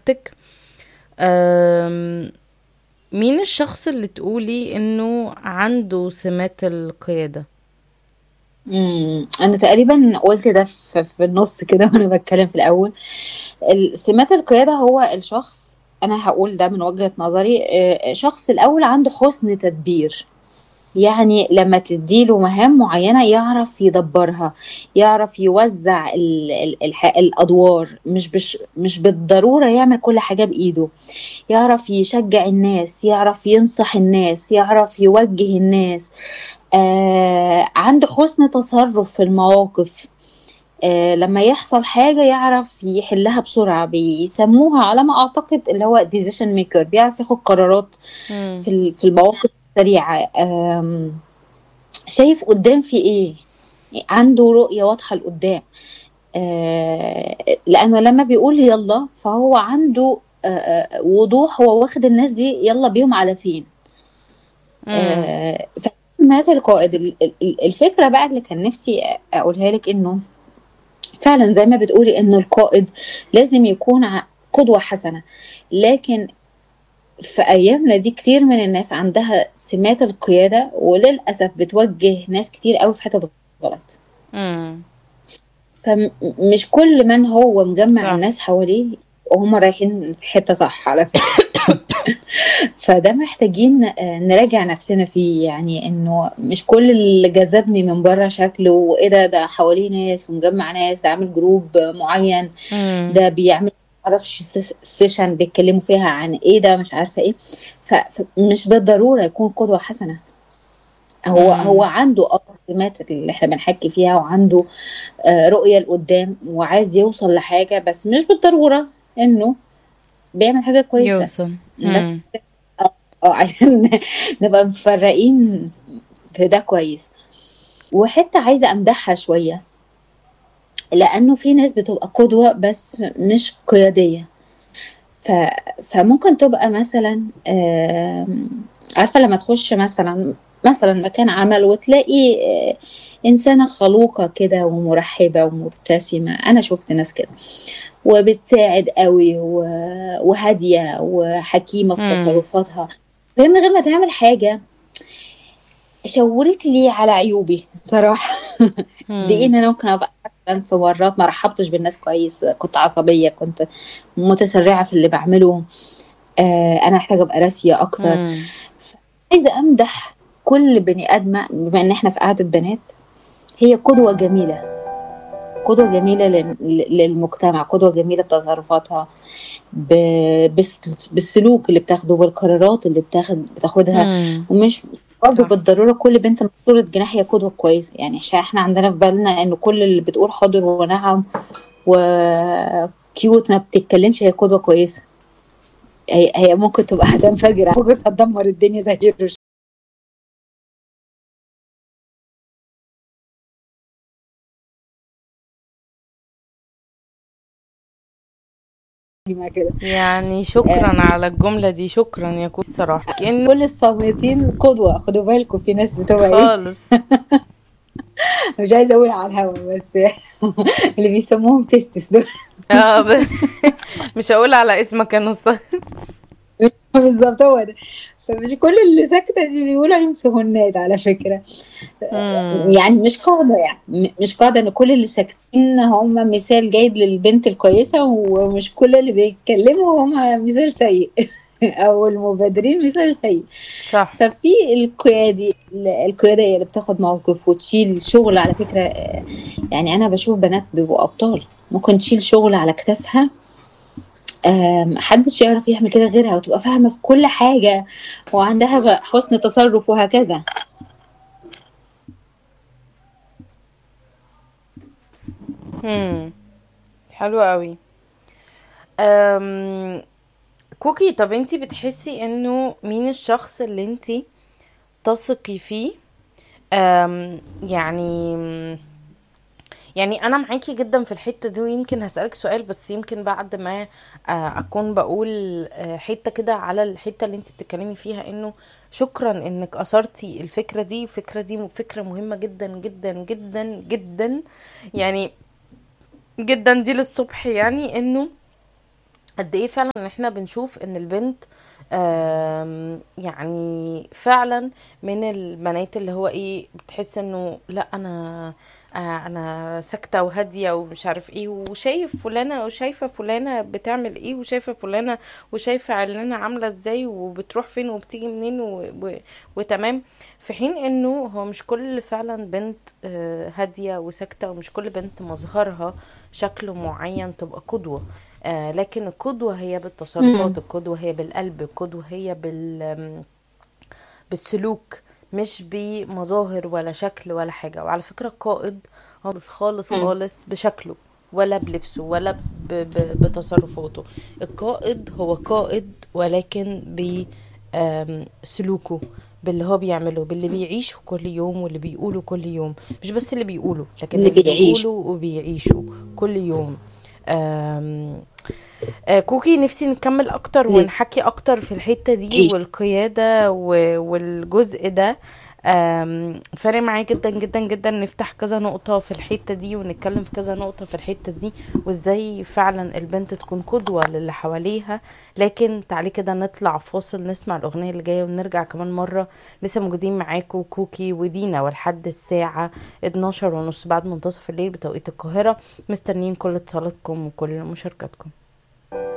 حاجتك أم، مين الشخص اللي تقولي انه عنده سمات القيادة امم انا تقريبا قلت ده في, في النص كده وانا بتكلم في الاول سمات القيادة هو الشخص انا هقول ده من وجهة نظري آه، شخص الاول عنده حسن تدبير يعني لما تديله مهام معينة يعرف يدبرها يعرف يوزع ال ال الح- الأدوار مش بش مش بالضرورة يعمل كل حاجة بإيده يعرف يشجع الناس يعرف ينصح الناس يعرف يوجه الناس آه عنده حسن تصرف في المواقف آه لما يحصل حاجة يعرف يحلها بسرعة بيسموها على ما أعتقد اللي هو decision maker بيعرف ياخد قرارات مم. في ال- في المواقف السريعة آم، شايف قدام في ايه عنده رؤية واضحة لقدام آه، لأنه لما بيقول يلا فهو عنده آه، آه، وضوح هو واخد الناس دي يلا بيهم على فين مم. آه، فمات القائد ال- ال- الفكرة بقى اللي كان نفسي أقولها لك إنه فعلا زي ما بتقولي إنه القائد لازم يكون ع- قدوة حسنة لكن في أيامنا دي كتير من الناس عندها سمات القيادة وللأسف بتوجه ناس كتير قوي في حتت غلط مم. فمش كل من هو مجمع صح. الناس حواليه وهم رايحين في حتة صح على فكرة فده محتاجين آه، نراجع نفسنا فيه يعني انه مش كل اللي جذبني من بره شكله وايه ده ده حواليه ناس ومجمع ناس ده عامل جروب معين مم. ده بيعمل معرفش سيس- سيشن بيتكلموا فيها عن ايه ده مش عارفه ايه ف- فمش بالضروره يكون قدوه حسنه هو مم. هو عنده اه السمات اللي احنا بنحكي فيها وعنده آه، رؤيه لقدام وعايز يوصل لحاجه بس مش بالضروره انه بيعمل حاجه كويسه يوصل الناس مم. اه عشان نبقى مفرقين في ده كويس وحته عايزه امدحها شويه لانه في ناس بتبقى قدوه بس مش قياديه ف... فممكن تبقى مثلا آم، عارفه لما تخش مثلا مثلا مكان عمل وتلاقي آه، انسانه خلوقه كده ومرحبه ومبتسمه انا شفت ناس كده وبتساعد قوي و- وهاديه وحكيمه في مم. تصرفاتها فهي من غير ما تعمل حاجه شورت لي على عيوبي صراحه دي مم. ان انا ممكن ابقى مثلا في مرات ما رحبتش بالناس كويس كنت عصبيه كنت متسرعه في اللي بعمله آه انا محتاجه ابقى راسيه اكتر مم. عايزه امدح كل بني ادمه بما ان احنا في قعده بنات هي قدوه جميله قدوه جميله لل- للمجتمع قدوه جميله بتصرفاتها ب- بالس- بالسلوك اللي بتاخده بالقرارات اللي بتاخد بتاخدها مم. ومش برضه صح. بالضروره كل بنت مقصوره جناح هي قدوه كويسه يعني عشان احنا عندنا في بالنا ان كل اللي بتقول حاضر ونعم وكيوت ما بتتكلمش هي قدوه كويسه هي هي ممكن تبقى هتنفجر ممكن هتدمر الدنيا زي هيروشيما كده يعني شكرا على الجملة دي شكرا يا كوي الصراحة كأن كل الصامتين قدوه خدوا بالكم في ناس بتبقى ايه خالص مش عايزه اقول على الهوا بس اللي بيسموهم تستس دول اه ب... مش هقول على اسمك يا نص بالظبط هو ده فمش كل اللي ساكته دي بيقولوا عليهم سهنات على فكره مم. يعني مش قاعده يعني م- مش قاعده ان كل اللي ساكتين هم مثال جيد للبنت الكويسه ومش كل اللي بيتكلموا هم مثال سيء او المبادرين مثال سيء صح ففي القيادي القياديه اللي بتاخد موقف وتشيل شغل على فكره آه، يعني انا بشوف بنات بيبقوا ابطال ممكن تشيل شغل على كتافها آه، محدش يعرف يعمل كده غيرها وتبقى فاهمه في كل حاجه وعندها بقى حسن تصرف وهكذا مم. حلو قوي أم... كوكي طب انتي بتحسي انه مين الشخص اللي انتي تثقي فيه أم... يعني يعني انا معاكي جدا في الحته دي ويمكن هسالك سؤال بس يمكن بعد ما آه، اكون بقول آه، حته كده على الحته اللي انت بتتكلمي فيها انه شكرا انك اثرتي الفكره دي الفكره دي فكره مهمه جدا جدا جدا جدا يعني جدا دي للصبح يعني انه قد ايه فعلا ان احنا بنشوف ان البنت آم، يعني فعلا من البنات اللي هو ايه بتحس انه لا انا آه، انا ساكته وهاديه ومش عارف ايه وشايف فلانه وشايفه فلانه بتعمل ايه وشايفه فلانه وشايفه علانه عامله ازاي وبتروح فين وبتيجي منين و... و... وتمام في حين انه هو مش كل فعلا بنت آه، هاديه وساكته ومش كل بنت مظهرها شكل معين تبقى قدوه آه لكن القدوة هي بالتصرفات امم القدوة هي بالقلب القدوة هي بال آم، بالسلوك مش بمظاهر ولا شكل ولا حاجة وعلى فكرة القائد خالص خالص امم خالص بشكله ولا بلبسه ولا ب... ب... بتصرفاته القائد هو قائد ولكن بسلوكه باللي هو بيعمله باللي بيعيشه كل يوم واللي بيقوله كل يوم مش بس اللي بيقوله لكن اللي اللي بيعيش بيقوله وبيعيشه كل يوم آم، آه، كوكي نفسي نكمل اكتر اللي ونحكي اكتر في الحتة دي بيعيش والقيادة و- والجزء ده آم، فارق معايا جدا جدا جدا نفتح كذا نقطة في الحتة دي ونتكلم في كذا نقطة في الحتة دي وازاي فعلا البنت تكون قدوة للي حواليها لكن تعالي كده نطلع فاصل نسمع الأغنية اللي جاية ونرجع كمان مرة لسه موجودين معاكم كوكي ودينا ولحد الساعة 12 ونص بعد منتصف الليل بتوقيت القاهرة مستنيين كل اتصالاتكم وكل مشاركاتكم